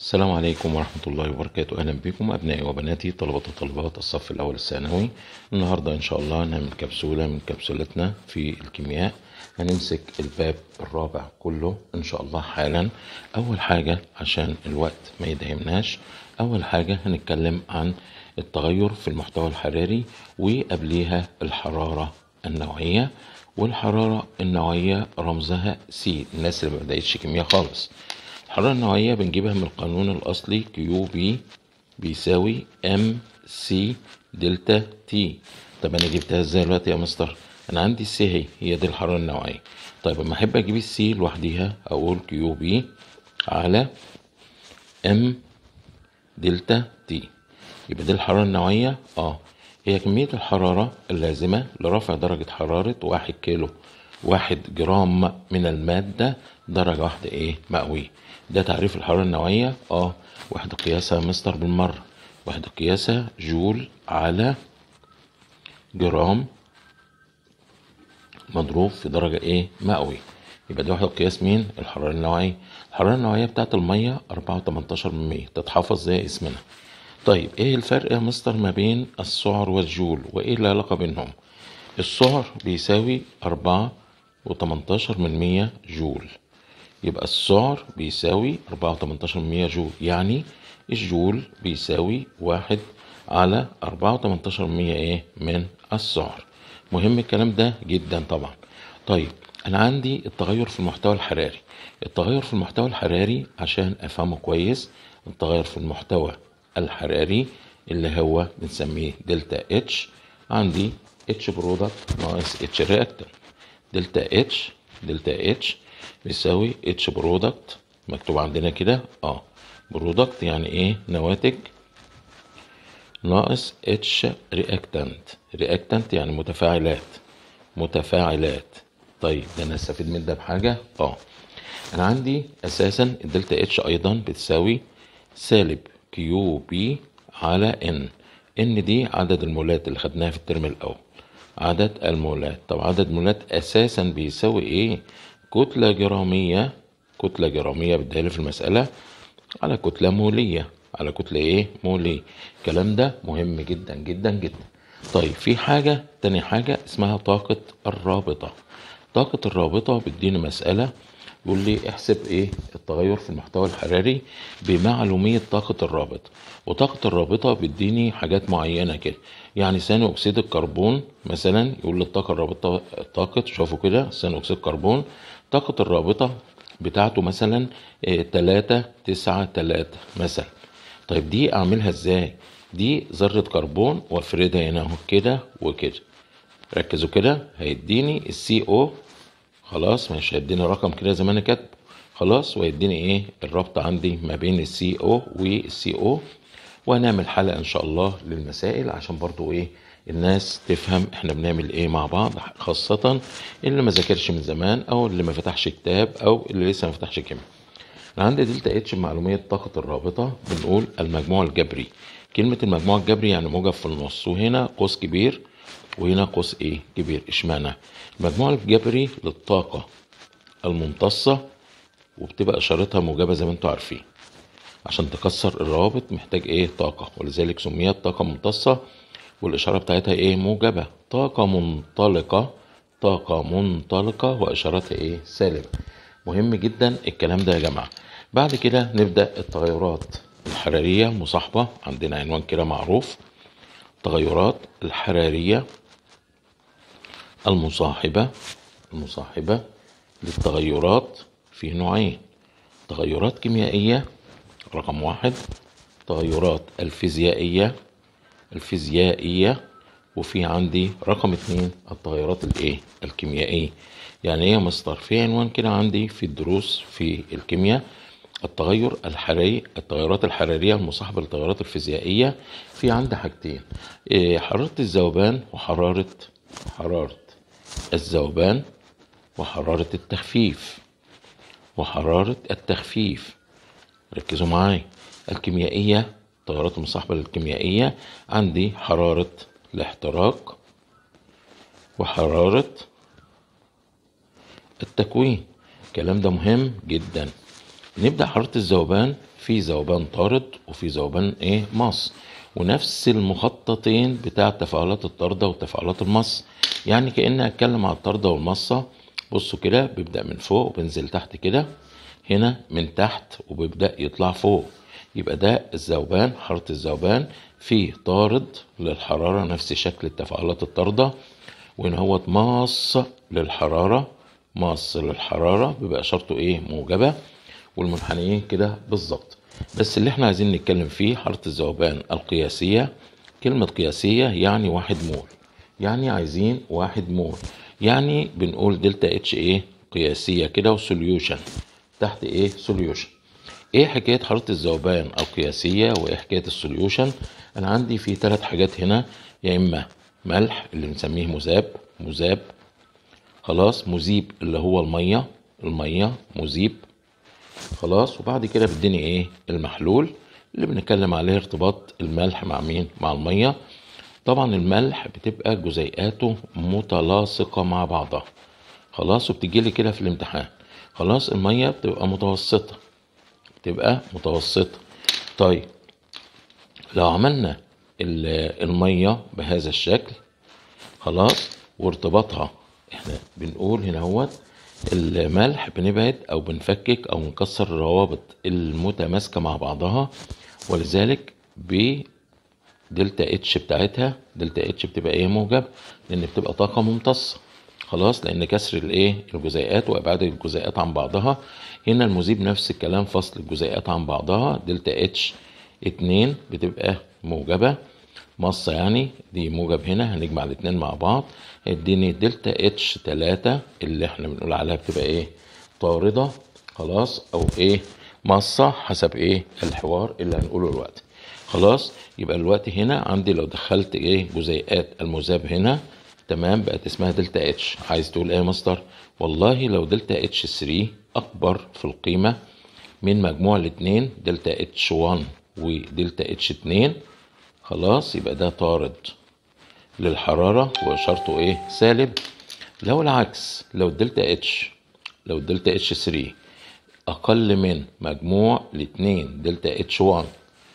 السلام عليكم ورحمة الله وبركاته أهلا بكم أبنائي وبناتي طلبة وطالبات الصف الأول الثانوي النهاردة إن شاء الله نعمل كبسولة من كبسولتنا في الكيمياء هنمسك الباب الرابع كله إن شاء الله حالا أول حاجة عشان الوقت ما يدهمناش أول حاجة هنتكلم عن التغير في المحتوى الحراري وقبليها الحرارة النوعية والحرارة النوعية رمزها سي الناس اللي ما بدأتش كيمياء خالص الحرارة النوعية بنجيبها من القانون الأصلي كيو بي بيساوي ام سي دلتا تي طب أنا جبتها ازاي دلوقتي يا مستر؟ أنا عندي السي هي هي دي الحرارة النوعية طيب أما أحب أجيب السي لوحديها أقول كيو بي على ام دلتا تي يبقى دي الحرارة النوعية اه هي كمية الحرارة اللازمة لرفع درجة حرارة واحد كيلو واحد جرام من المادة درجة واحدة ايه مئوية ده تعريف الحرارة النوعية اه وحدة قياسها مستر بالمرة وحدة قياسها جول على جرام مضروب في درجة ايه مئوي يبقى دي وحدة قياس مين الحرارة النوعية الحرارة النوعية بتاعت المية أربعة وتمنتاشر من مية تتحفظ زي اسمنا طيب ايه الفرق يا مستر ما بين السعر والجول وايه العلاقة بينهم السعر بيساوي أربعة وتمنتاشر من مية جول يبقى السعر بيساوي أربعة وتمنتاشر من مية جول يعني الجول بيساوي واحد على أربعة وتمنتاشر من مية ايه من السعر مهم الكلام ده جدا طبعا طيب أنا عندي التغير في المحتوى الحراري التغير في المحتوى الحراري عشان أفهمه كويس التغير في المحتوى الحراري اللي هو بنسميه دلتا اتش عندي اتش برودكت ناقص اتش رياكتنت دلتا اتش دلتا اتش بيساوي اتش برودكت مكتوب عندنا كده اه برودكت يعني ايه نواتج ناقص اتش رياكتنت رياكتنت يعني متفاعلات متفاعلات طيب ده انا استفيد من ده بحاجه اه انا عندي اساسا الدلتا اتش ايضا بتساوي سالب كيو بي على ان ان دي عدد المولات اللي خدناها في الترم الاول عدد المولات طب عدد المولات اساسا بيساوي ايه كتلة جرامية كتلة جرامية بالدالة في المسألة على كتلة مولية على كتلة ايه مولية الكلام ده مهم جدا جدا جدا طيب في حاجة تاني حاجة اسمها طاقة الرابطة طاقة الرابطة بتديني مسألة يقول لي احسب ايه التغير في المحتوى الحراري بمعلومية طاقة الرابطة وطاقة الرابطة بتديني حاجات معينة كده يعني ثاني اكسيد الكربون مثلا يقول لي الطاقة الرابطة طاقة شوفوا كده ثاني اكسيد الكربون طاقة الرابطة بتاعته مثلا إيه تلاتة تسعة تلاتة مثلا طيب دي اعملها ازاي دي ذرة كربون وافردها هنا اهو كده وكده ركزوا كده هيديني السي او خلاص مش هيديني رقم كده زي ما انا كاتبه خلاص ويديني ايه الربط عندي ما بين السي او والسي او وهنعمل حلقه ان شاء الله للمسائل عشان برضو ايه الناس تفهم احنا بنعمل ايه مع بعض خاصة اللي ما ذاكرش من زمان او اللي ما فتحش كتاب او اللي لسه ما فتحش كيمياء انا عندي دلتا اتش معلومية طاقة الرابطة بنقول المجموع الجبري كلمة المجموع الجبري يعني موجب في النص وهنا قوس كبير وهنا قوس ايه كبير اشمعنى المجموع الجبري للطاقة الممتصة وبتبقى اشارتها موجبة زي ما انتوا عارفين عشان تكسر الروابط محتاج ايه طاقة ولذلك سميت طاقة ممتصة والاشارة بتاعتها ايه موجبة طاقة منطلقة طاقة منطلقة واشارتها ايه سالبة مهم جدا الكلام ده يا جماعة بعد كده نبدأ التغيرات الحرارية مصاحبة عندنا عنوان كده معروف التغيرات الحرارية المصاحبة المصاحبة للتغيرات في نوعين تغيرات كيميائية رقم واحد تغيرات الفيزيائية الفيزيائية وفي عندي رقم اتنين التغيرات الايه الكيميائية يعني ايه يا مستر في عنوان كده عندي في الدروس في الكيمياء التغير الحراري التغيرات الحرارية المصاحبة للتغيرات الفيزيائية في عندي حاجتين إيه حرارة الذوبان وحرارة حرارة الذوبان وحرارة التخفيف وحرارة التخفيف ركزوا معايا الكيميائية التغيرات المصاحبة للكيميائية عندي حرارة الاحتراق وحرارة التكوين الكلام ده مهم جدا نبدأ حرارة الذوبان في ذوبان طارد وفي ذوبان ايه مص ونفس المخططين بتاع تفاعلات الطردة وتفاعلات المص يعني كأني هتكلم على الطردة والمصة بصوا كده بيبدأ من فوق وبينزل تحت كده هنا من تحت وبيبدأ يطلع فوق يبقى ده الذوبان حرارة الذوبان فيه طارد للحرارة نفس شكل التفاعلات الطاردة وهنا هو ماص للحرارة ماص للحرارة بيبقى إشارته إيه موجبة والمنحنيين كده بالظبط بس اللي احنا عايزين نتكلم فيه حرارة الذوبان القياسية كلمة قياسية يعني واحد مول يعني عايزين واحد مول يعني بنقول دلتا اتش ايه قياسية كده وسوليوشن تحت ايه سوليوشن ايه حكاية حرارة الذوبان القياسية وايه حكاية السوليوشن انا عندي في ثلاث حاجات هنا يا اما ملح اللي بنسميه مذاب مذاب خلاص مذيب اللي هو المية المية مذيب خلاص وبعد كده بيديني ايه المحلول اللي بنتكلم عليه ارتباط الملح مع مين مع المية طبعا الملح بتبقى جزيئاته متلاصقة مع بعضها خلاص وبتجي لي كده في الامتحان خلاص المية بتبقى متوسطة بتبقى متوسطة طيب لو عملنا ال- المية بهذا الشكل خلاص وارتباطها احنا بنقول هنا هو الملح بنبعد او بنفكك او نكسر الروابط المتماسكة مع بعضها ولذلك ب دلتا اتش بتاعتها دلتا اتش بتبقى ايه موجب لان بتبقى طاقة ممتصة خلاص لان كسر الايه الجزيئات وابعاد الجزيئات عن بعضها هنا المذيب نفس الكلام فصل الجزيئات عن بعضها دلتا اتش اتنين بتبقى موجبة مصة يعني دي موجب هنا هنجمع الاتنين مع بعض هيديني دلتا اتش تلاتة اللي احنا بنقول عليها بتبقى ايه طاردة خلاص او ايه مصة حسب ايه الحوار اللي هنقوله دلوقتي خلاص يبقى الوقت هنا عندي لو دخلت ايه جزيئات المذاب هنا تمام بقت اسمها دلتا اتش عايز تقول ايه يا مستر والله لو دلتا اتش 3 اكبر في القيمة من مجموع الاتنين دلتا اتش 1 ودلتا اتش 2 خلاص يبقى ده طارد للحرارة وإشارته إيه؟ سالب لو العكس لو الدلتا اتش لو الدلتا اتش 3 أقل من مجموع الاتنين دلتا اتش 1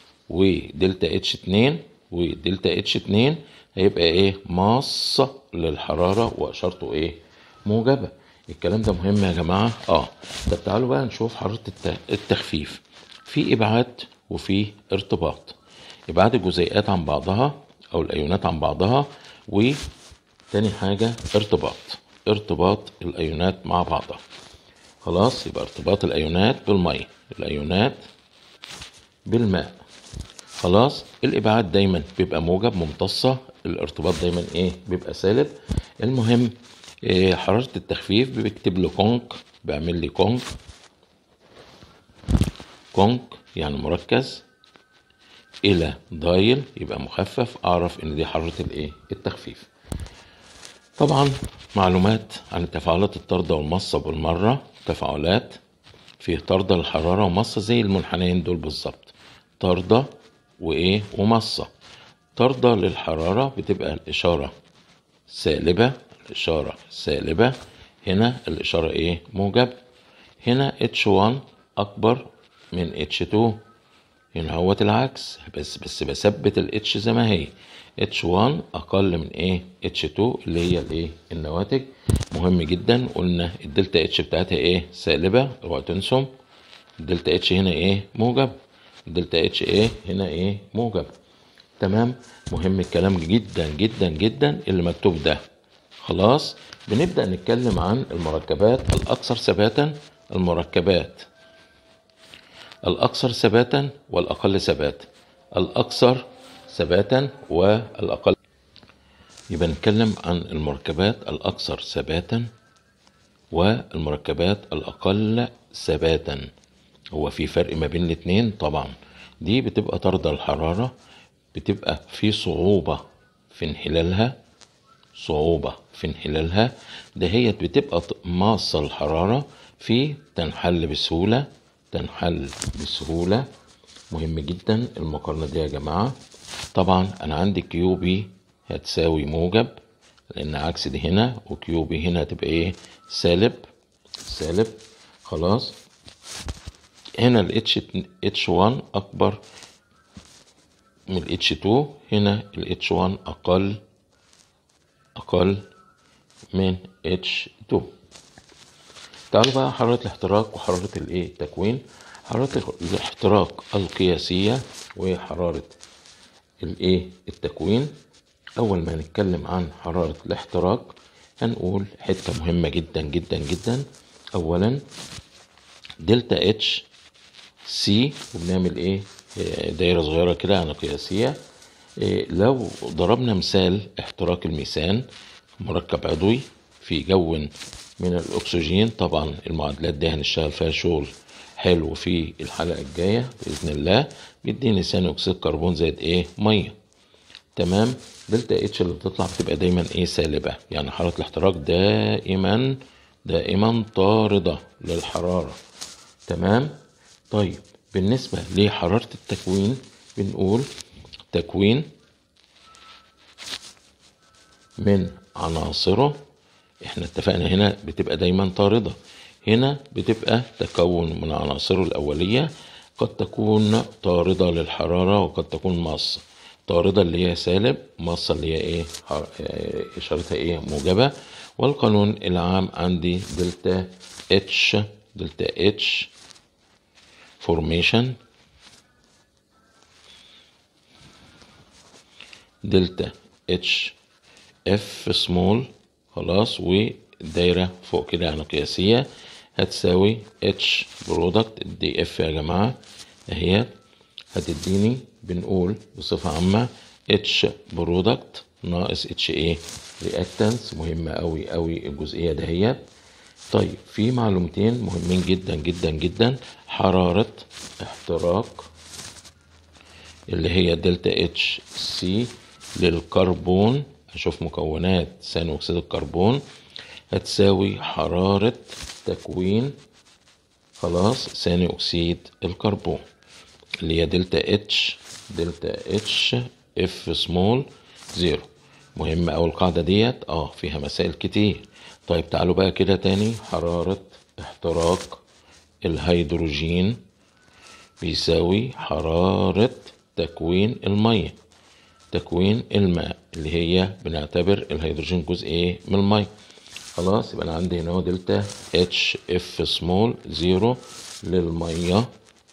ودلتا اتش 2 ودلتا اتش 2 هيبقى إيه؟ ماص للحرارة وإشارته إيه؟ موجبة الكلام ده مهم يا جماعة اه طب تعالوا بقى نشوف حرارة الت- التخفيف في إبعاد وفي ارتباط إبعاد الجزيئات عن بعضها أو الأيونات عن بعضها وتاني حاجة ارتباط ارتباط الأيونات مع بعضها خلاص يبقى ارتباط الأيونات بالمية الأيونات بالماء خلاص الإبعاد دايما بيبقى موجب ممتصة الارتباط دايما إيه بيبقى سالب المهم إيه حرارة التخفيف بيكتب له كونك بيعمل لي كونك كونك يعني مركز الى دايل يبقى مخفف اعرف ان دي حرارة الايه التخفيف طبعا معلومات عن التفاعلات الطاردة والمصة بالمرة تفاعلات فيه طاردة للحرارة ومصة زي المنحنيين دول بالظبط طاردة وايه ومصة طاردة للحرارة بتبقى الإشارة سالبة الإشارة سالبة هنا الإشارة إيه موجب هنا H1 أكبر من H2 هنا هوت العكس بس بس بثبت ال H زي ما هي H1 أقل من إيه H2 اللي هي الإيه النواتج مهم جدا قلنا الدلتا اتش بتاعتها إيه سالبة اوعوا تنسوا الدلتا اتش هنا إيه موجب الدلتا اتش إيه هنا إيه موجب تمام مهم الكلام جدا جدا جدا اللي مكتوب ده خلاص بنبدأ نتكلم عن المركبات الأكثر ثباتا المركبات الأكثر ثباتا والأقل ثباتا الأكثر ثباتا والأقل يبقى نتكلم عن المركبات الأكثر ثباتا والمركبات الأقل ثباتا هو في فرق ما بين الاتنين طبعا دي بتبقى طاردة الحرارة بتبقى في صعوبة في انحلالها صعوبة في انحلالها دهيت بتبقى ط- ماصة الحرارة في تنحل بسهولة تنحل بسهولة مهم جدا المقارنة دي يا جماعة طبعا أنا عندي كيو بي هتساوي موجب لأن عكس دي هنا وكيو بي هنا هتبقى إيه سالب سالب خلاص هنا ال H H1 أكبر من ال H2 هنا ال H1 أقل أقل من H2 تعالوا بقى حرارة الاحتراق وحرارة الايه التكوين حرارة الاحتراق القياسية وحرارة الايه التكوين أول ما نتكلم عن حرارة الاحتراق هنقول حتة مهمة جدا جدا جدا أولا دلتا اتش سي وبنعمل ايه آه، دايرة صغيرة كده يعني قياسية آه، لو ضربنا مثال احتراق الميثان مركب عضوي في جو من الأكسجين طبعا المعادلات دي هنشتغل فيها شغل حلو في الحلقة الجاية بإذن الله بيديني ثاني أكسيد كربون زائد إيه مية تمام دلتا اتش اللي بتطلع بتبقى دايما ايه سالبة يعني حرارة الاحتراق دائما دائما طاردة للحرارة تمام طيب بالنسبة لحرارة التكوين بنقول تكوين من عناصره احنا اتفقنا هنا بتبقى دايما طاردة هنا بتبقى تكون من عناصره الأولية قد تكون طاردة للحرارة وقد تكون مصة طاردة اللي هي سالب مصة اللي هي ايه حر- اه، اشارتها ايه موجبة والقانون العام عندي دلتا اتش دلتا اتش فورميشن دلتا اتش اف سمول خلاص والدايرة فوق كده يعني قياسية هتساوي اتش برودكت دي اف يا جماعة اهي هتديني بنقول بصفة عامة اتش برودكت ناقص اتش ايه رياكتنس مهمة قوي قوي الجزئية دهيت طيب في معلومتين مهمين جدا جدا جدا حرارة احتراق اللي هي دلتا اتش سي للكربون اشوف مكونات ثاني اكسيد الكربون هتساوي حرارة تكوين خلاص ثاني اكسيد الكربون اللي هي دلتا اتش دلتا اتش اف سمول زيرو مهمة أوي القاعدة ديت اه فيها مسائل كتير طيب تعالوا بقى كده تاني حرارة احتراق الهيدروجين بيساوي حرارة تكوين المية تكوين الماء اللي هي بنعتبر الهيدروجين جزء ايه من المية خلاص يبقى انا عندي هنا هو دلتا اتش اف سمول زيرو للمية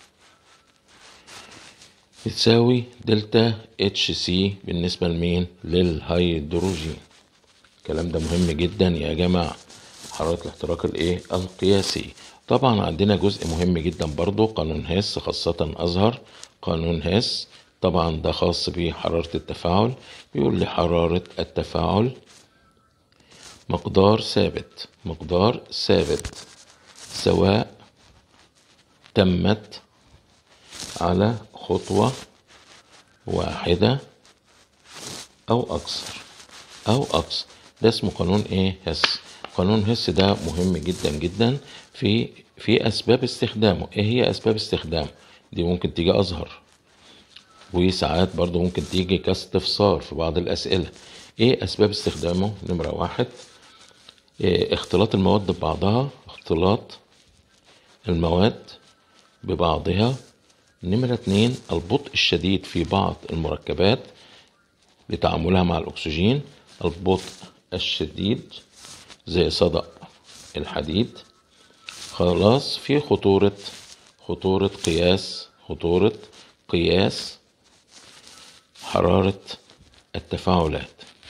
بتساوي دلتا اتش سي بالنسبة لمين للهيدروجين الكلام ده مهم جدا يا جماعة حرارة الاحتراق الايه القياسي طبعا عندنا جزء مهم جدا برضو قانون هيس خاصة أزهر قانون هيس طبعا ده خاص بحرارة التفاعل بيقول لي حرارة التفاعل مقدار ثابت مقدار ثابت سواء تمت على خطوة واحدة أو أكثر أو أكثر ده اسمه قانون إيه هس قانون هس ده مهم جدا جدا في في أسباب استخدامه إيه هي أسباب استخدامه دي ممكن تيجي أظهر وساعات برضو ممكن تيجي كاستفسار في بعض الأسئلة إيه أسباب استخدامه نمرة واحد إيه اختلاط المواد ببعضها اختلاط المواد ببعضها نمرة اتنين البطء الشديد في بعض المركبات لتعاملها مع الأكسجين البطء الشديد زي صدأ الحديد خلاص في خطورة خطورة قياس خطورة قياس حرارة التفاعلات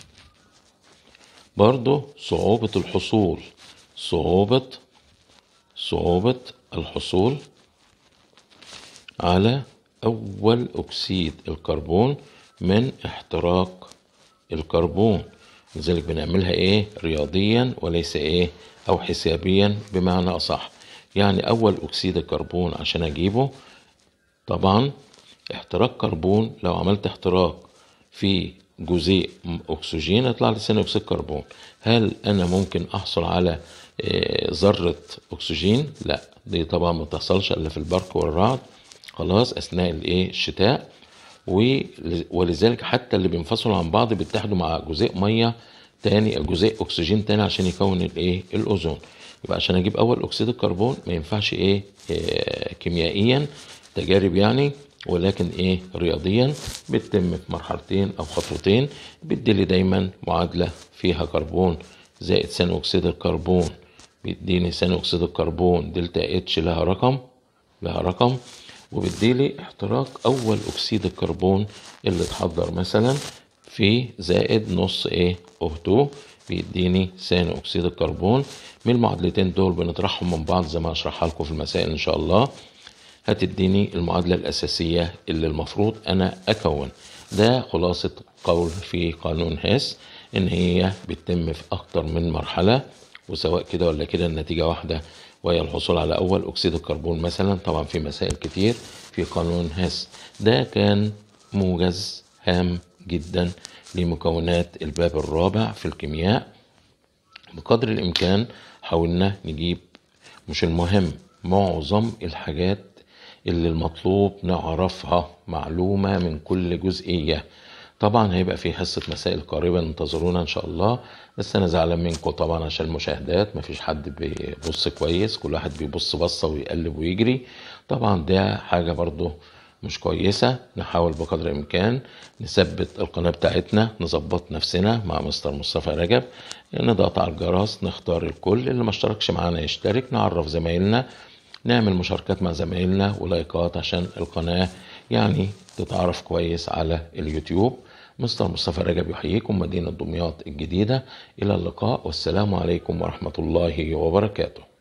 برضو صعوبة الحصول صعوبة صعوبة الحصول على أول أكسيد الكربون من احتراق الكربون لذلك بنعملها إيه رياضيا وليس إيه أو حسابيا بمعنى أصح يعني أول أكسيد الكربون عشان أجيبه طبعا احتراق كربون لو عملت احتراق في جزيء أكسجين يطلع لي ثاني أكسيد كربون هل أنا ممكن أحصل على آه، ذرة أكسجين؟ لا دي طبعا ما بتحصلش إلا في البرق والرعد خلاص أثناء الإيه الشتاء ول- ولذلك حتى اللي بينفصلوا عن بعض بيتحدوا مع جزيء مية تاني جزيء اكسجين تاني عشان يكون الايه الاوزون يبقى عشان اجيب اول اكسيد الكربون ما ينفعش ايه, إيه كيميائيا تجارب يعني ولكن ايه رياضيا بتتم في مرحلتين او خطوتين بيديلي دايما معادله فيها كربون زائد ثاني اكسيد الكربون بيديني ثاني اكسيد الكربون دلتا اتش لها رقم لها رقم وبيديلي احتراق اول اكسيد الكربون اللي اتحضر مثلا في زائد نص ايه O2 بيديني ثاني اكسيد الكربون من المعادلتين دول بنطرحهم من بعض زي ما هشرحها لكم في المسائل ان شاء الله هتديني المعادلة الأساسية اللي المفروض أنا أكون ده خلاصة قول في قانون هيس إن هي بتتم في أكتر من مرحلة وسواء كده ولا كده النتيجة واحدة وهي الحصول على أول أكسيد الكربون مثلا طبعا في مسائل كتير في قانون هيس ده كان موجز هام جدا لمكونات الباب الرابع في الكيمياء بقدر الإمكان حاولنا نجيب مش المهم معظم الحاجات اللي المطلوب نعرفها معلومة من كل جزئية طبعا هيبقى في حصة مسائل قريبة انتظرونا ان شاء الله بس انا زعلان منكم طبعا عشان المشاهدات مفيش حد بيبص كويس كل واحد بيبص بصة ويقلب ويجري طبعا ده حاجة برضو مش كويسة نحاول بقدر الإمكان نثبت القناة بتاعتنا نظبط نفسنا مع مستر مصطفى رجب نضغط على الجرس نختار الكل اللي ما اشتركش معانا يشترك نعرف زمايلنا نعمل مشاركات مع زمايلنا ولايكات عشان القناة يعني تتعرف كويس على اليوتيوب مستر مصطفى رجب يحييكم مدينة دمياط الجديدة إلى اللقاء والسلام عليكم ورحمة الله وبركاته